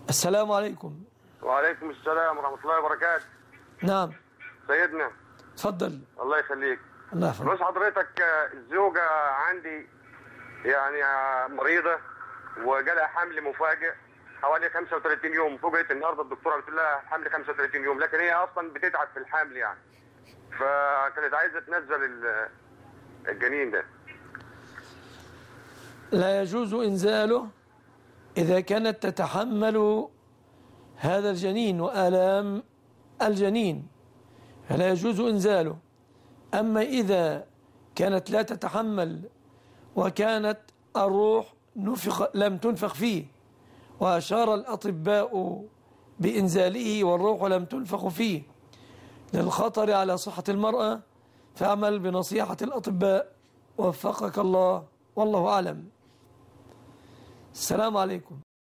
السلام عليكم وعليكم السلام ورحمة الله وبركاته نعم سيدنا تفضل الله يخليك الله يحفظك بص حضرتك آه، الزوجة عندي يعني آه، مريضة وجالها حمل مفاجئ حوالي 35 يوم فوجئت النهارده الدكتوره قالت لها حمل 35 يوم لكن هي اصلا بتتعب في الحمل يعني فكانت عايزه تنزل ال- الجنين ده لا يجوز إنزاله إذا كانت تتحمل هذا الجنين وآلام الجنين فلا يجوز إنزاله أما إذا كانت لا تتحمل وكانت الروح نفخ لم تنفخ فيه وأشار الأطباء بإنزاله والروح لم تنفخ فيه للخطر على صحة المرأة فاعمل بنصيحة الأطباء وفقك الله والله أعلم السلام عليكم